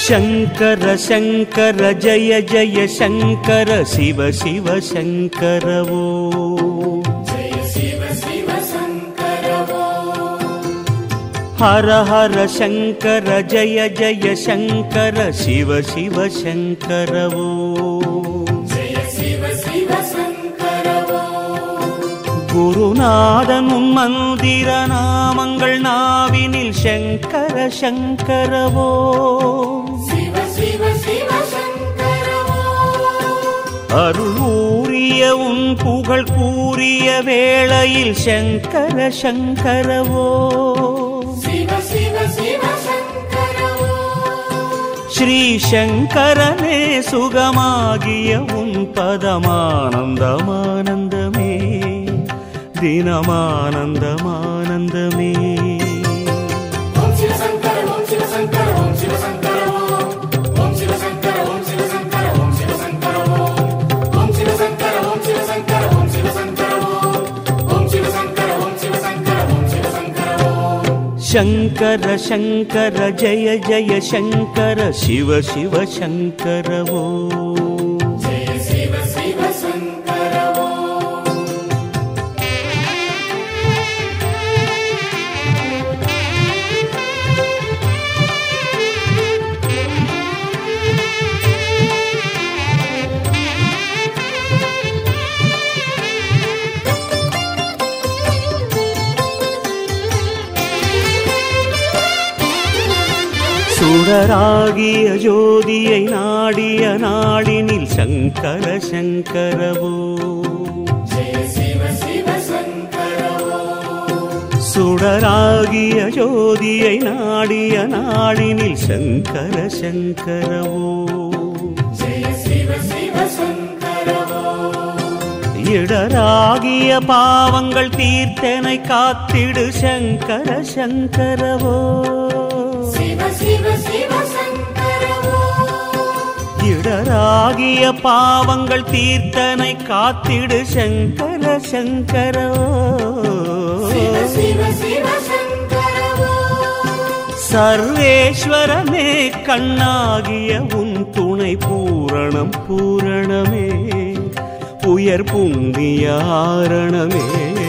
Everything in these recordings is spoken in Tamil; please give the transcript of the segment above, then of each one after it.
ಶಂಕರ ಶಂಕರ ಜಯ ಜಯ ಶಂಕರ ಶಿವ ಶಿವ ಶಂಕರವೋ ಹರ ಹರ ಶಂಕರ ಜಯ ಜಯ ಶಂಕರ ಶಿವ ಶಿವ ಶಂಕರವೋ குருநாதனும் மந்திர நாமங்கள் நாவினில் சங்கர சங்கரவோ அருள் ஊறிய உன் புகழ் கூறிய வேளையில் சங்கர சங்கரவோ ஸ்ரீ சங்கரனே சுகமாகிய உன் பதமானந்தமானந்தமே தினமானந்தமானந்தமே ಶಂಕರ ಶಂಕರ ಜಯ ಜಯ ಶಂಕರ ಶಿವ ಶಿವ ಶಂಕರವೋ சுடராகிய ஜோதியை நாடிய நாடினில் சங்கர சங்கரவோ சுடராகிய ஜோதியை நாடிய நாடினில் சங்கர சங்கரவோ இடராகிய பாவங்கள் தீர்த்தனை காத்திடு சங்கர சங்கரவோ இடராகிய பாவங்கள் தீர்த்தனை காத்திடு சங்கர சங்கரவோ சர்வேஸ்வரமே கண்ணாகிய உன் துணை பூரணம் பூரணமே உயர் புண்ணிய ஆரணமே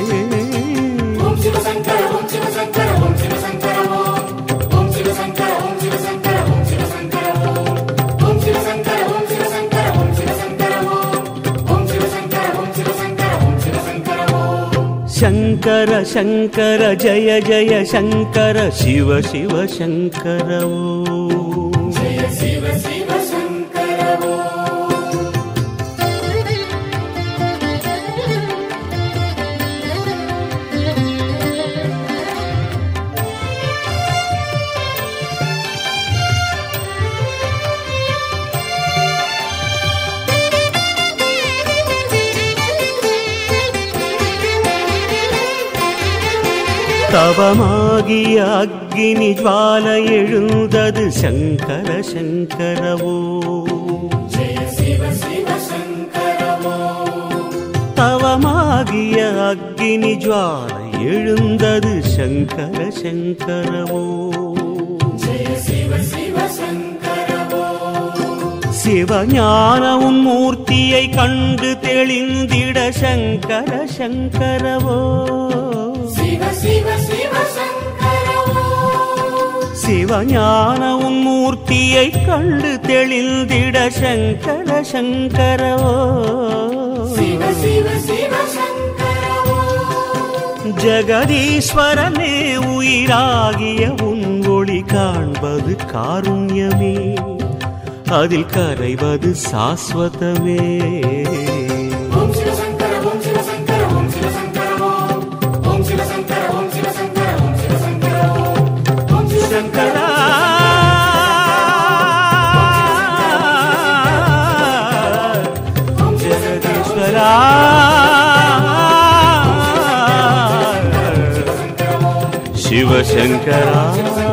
ಶಂಕರ ಶಂಕರ ಜಯ ಜಯ ಶಂಕರ ಶಿವ ಶಿವ ಶಂಕರವೋ தவமாகிய அக்கினி ஜுவால எழுந்தது சங்கர சங்கரவோ தவமாகிய அக்கினி ஜுவால எழுந்தது சங்கர சங்கரவோ சிவஞான உன் மூர்த்தியை கண்டு தெளிந்திட சங்கர சங்கரவோ சிவஞான உன் மூர்த்தியை கண்டு தெளிந்திட சங்கர சங்கரவோ ஜெகதீஸ்வரனே உயிராகிய உன் ஒளி காண்பது காருண்யமே அதில் கரைவது சாஸ்வதமே சங்கரா ஜெகதீஸ்வரா சிவசங்கரா